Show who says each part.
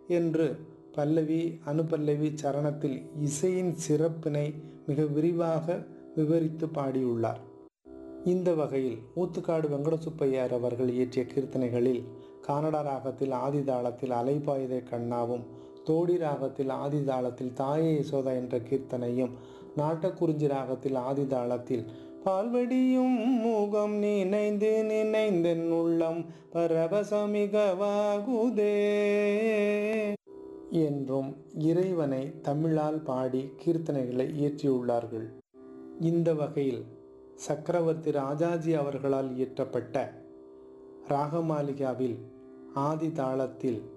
Speaker 1: என்று பல்லவி அனுபல்லவி சரணத்தில் இசையின் சிறப்பினை மிக விரிவாக விவரித்து பாடியுள்ளார் இந்த வகையில் ஊத்துக்காடு வெங்கடசுப்பையர் அவர்கள் இயற்றிய கீர்த்தனைகளில் கானடா ராகத்தில் ஆதிதாளத்தில் அலைபாயுதை கண்ணாவும் தோடி ராகத்தில் ஆதிதாளத்தில் தாயே யசோதா என்ற கீர்த்தனையும் நாட்டக்குறிஞ்சி ராகத்தில் ஆதிதாளத்தில் பால்வடியும் முகம் நினைந்து நினைந்தென் உள்ளம் பரவசமிகவாகுதே என்றும் இறைவனை தமிழால் பாடி கீர்த்தனைகளை இயற்றியுள்ளார்கள் இந்த வகையில் சக்கரவர்த்தி ராஜாஜி அவர்களால் இயற்றப்பட்ட ராகமாலிகாவில் ஆதி தாளத்தில்